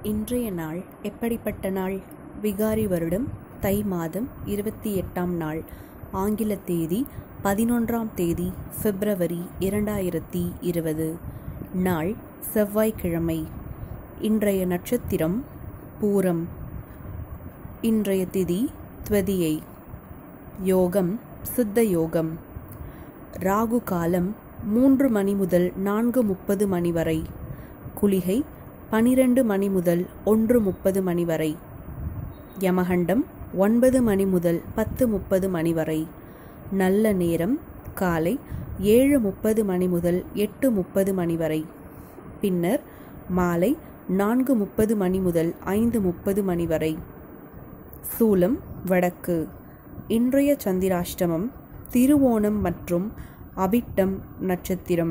இன்றைய நாள் எப்படிப்பட்ட நாள் விகாரி வருடம் தை மாதம் இருபத்தி எட்டாம் நாள் ஆங்கில தேதி பதினொன்றாம் தேதி பிப்ரவரி இரண்டாயிரத்தி இருபது நாள் செவ்வாய்க்கிழமை இன்றைய நட்சத்திரம் பூரம் இன்றைய திதி துவதியை யோகம் சித்த யோகம் ராகு காலம் மூன்று மணி முதல் நான்கு முப்பது மணி வரை குளிகை பனிரெண்டு மணி முதல் ஒன்று முப்பது மணி வரை யமகண்டம் ஒன்பது மணி முதல் பத்து முப்பது மணி வரை நல்ல நேரம் காலை ஏழு முப்பது மணி முதல் எட்டு முப்பது மணி வரை பின்னர் மாலை நான்கு முப்பது மணி முதல் ஐந்து முப்பது மணி வரை சூலம் வடக்கு இன்றைய சந்திராஷ்டமம் திருவோணம் மற்றும் அபிட்டம் நட்சத்திரம்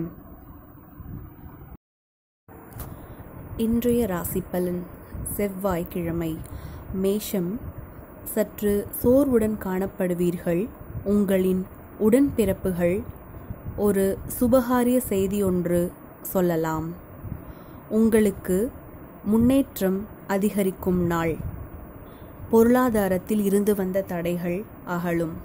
இன்றைய ராசி பலன் செவ்வாய்க்கிழமை மேஷம் சற்று சோர்வுடன் காணப்படுவீர்கள் உங்களின் உடன்பிறப்புகள் ஒரு சுபகாரிய செய்தி ஒன்று சொல்லலாம் உங்களுக்கு முன்னேற்றம் அதிகரிக்கும் நாள் பொருளாதாரத்தில் இருந்து வந்த தடைகள் அகலும்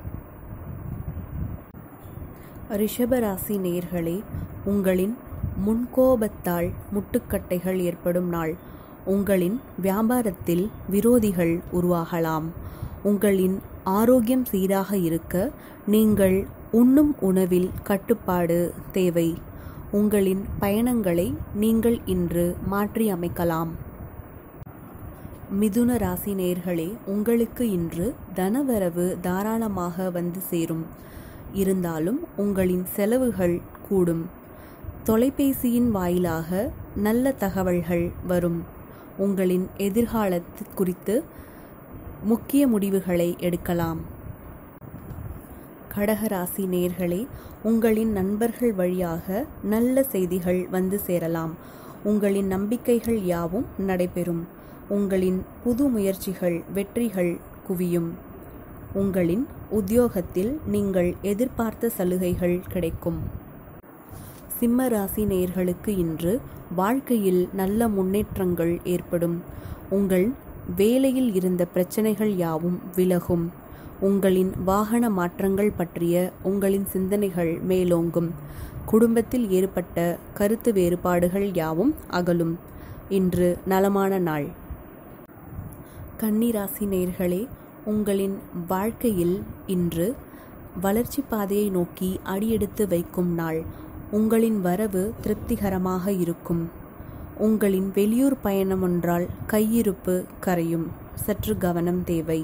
ரிஷபராசி நேர்களே உங்களின் முன்கோபத்தால் முட்டுக்கட்டைகள் ஏற்படும் நாள் உங்களின் வியாபாரத்தில் விரோதிகள் உருவாகலாம் உங்களின் ஆரோக்கியம் சீராக இருக்க நீங்கள் உண்ணும் உணவில் கட்டுப்பாடு தேவை உங்களின் பயணங்களை நீங்கள் இன்று மாற்றி அமைக்கலாம் மிதுன ராசி நேர்களே உங்களுக்கு இன்று தனவரவு தாராளமாக வந்து சேரும் இருந்தாலும் உங்களின் செலவுகள் கூடும் தொலைபேசியின் வாயிலாக நல்ல தகவல்கள் வரும் உங்களின் எதிர்காலத்து குறித்து முக்கிய முடிவுகளை எடுக்கலாம் கடகராசி நேர்களே உங்களின் நண்பர்கள் வழியாக நல்ல செய்திகள் வந்து சேரலாம் உங்களின் நம்பிக்கைகள் யாவும் நடைபெறும் உங்களின் புது முயற்சிகள் வெற்றிகள் குவியும் உங்களின் உத்தியோகத்தில் நீங்கள் எதிர்பார்த்த சலுகைகள் கிடைக்கும் சிம்ம ராசி நேயர்களுக்கு இன்று வாழ்க்கையில் நல்ல முன்னேற்றங்கள் ஏற்படும் உங்கள் வேலையில் இருந்த பிரச்சனைகள் யாவும் விலகும் உங்களின் வாகன மாற்றங்கள் பற்றிய உங்களின் சிந்தனைகள் மேலோங்கும் குடும்பத்தில் ஏற்பட்ட கருத்து வேறுபாடுகள் யாவும் அகலும் இன்று நலமான நாள் கன்னிராசி நேர்களே உங்களின் வாழ்க்கையில் இன்று வளர்ச்சி பாதையை நோக்கி அடியெடுத்து வைக்கும் நாள் உங்களின் வரவு திருப்திகரமாக இருக்கும் உங்களின் வெளியூர் பயணம் ஒன்றால் கையிருப்பு கரையும் சற்று கவனம் தேவை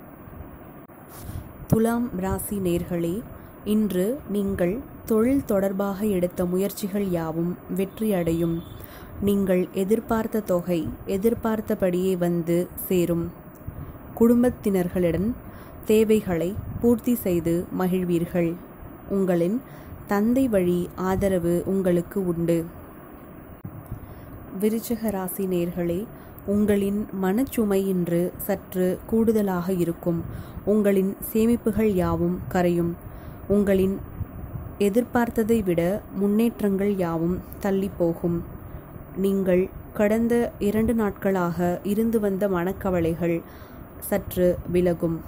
துலாம் ராசி நேர்களே இன்று நீங்கள் தொழில் தொடர்பாக எடுத்த முயற்சிகள் யாவும் வெற்றியடையும் நீங்கள் எதிர்பார்த்த தொகை எதிர்பார்த்தபடியே வந்து சேரும் குடும்பத்தினர்களுடன் தேவைகளை பூர்த்தி செய்து மகிழ்வீர்கள் உங்களின் தந்தை வழி ஆதரவு உங்களுக்கு உண்டு விருச்சக ராசி நேர்களே உங்களின் மனச்சுமை இன்று சற்று கூடுதலாக இருக்கும் உங்களின் சேமிப்புகள் யாவும் கரையும் உங்களின் எதிர்பார்த்ததை விட முன்னேற்றங்கள் யாவும் தள்ளி போகும் நீங்கள் கடந்த இரண்டு நாட்களாக இருந்து வந்த மனக்கவலைகள் சற்று விலகும்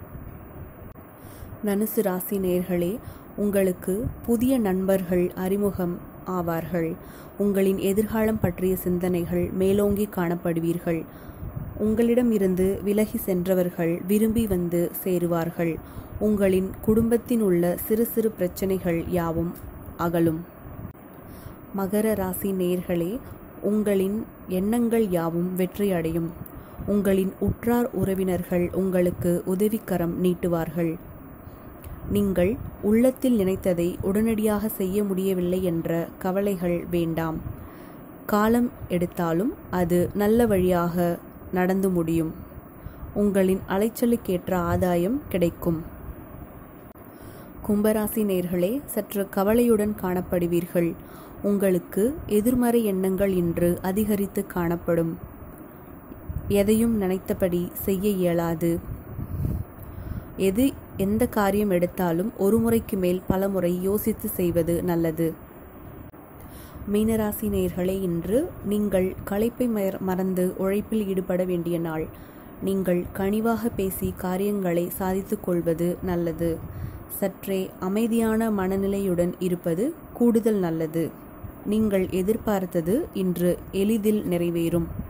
தனுசு ராசி நேர்களே உங்களுக்கு புதிய நண்பர்கள் அறிமுகம் ஆவார்கள் உங்களின் எதிர்காலம் பற்றிய சிந்தனைகள் மேலோங்கி காணப்படுவீர்கள் உங்களிடம் இருந்து விலகி சென்றவர்கள் விரும்பி வந்து சேருவார்கள் உங்களின் குடும்பத்தின் உள்ள சிறு சிறு பிரச்சனைகள் யாவும் அகலும் மகர ராசி நேர்களே உங்களின் எண்ணங்கள் யாவும் வெற்றியடையும் உங்களின் உற்றார் உறவினர்கள் உங்களுக்கு உதவிக்கரம் நீட்டுவார்கள் நீங்கள் உள்ளத்தில் நினைத்ததை உடனடியாக செய்ய முடியவில்லை என்ற கவலைகள் வேண்டாம் காலம் எடுத்தாலும் அது நல்ல வழியாக நடந்து முடியும் உங்களின் அலைச்சலுக்கேற்ற ஆதாயம் கிடைக்கும் கும்பராசி நேர்களே சற்று கவலையுடன் காணப்படுவீர்கள் உங்களுக்கு எதிர்மறை எண்ணங்கள் இன்று அதிகரித்து காணப்படும் எதையும் நினைத்தபடி செய்ய இயலாது எது எந்த காரியம் எடுத்தாலும் ஒரு முறைக்கு மேல் பல முறை யோசித்து செய்வது நல்லது மீனராசி நேயர்களே இன்று நீங்கள் களைப்பை மற- மறந்து உழைப்பில் ஈடுபட வேண்டிய நாள் நீங்கள் கனிவாக பேசி காரியங்களை சாதித்துக் கொள்வது நல்லது சற்றே அமைதியான மனநிலையுடன் இருப்பது கூடுதல் நல்லது நீங்கள் எதிர்பார்த்தது இன்று எளிதில் நிறைவேறும்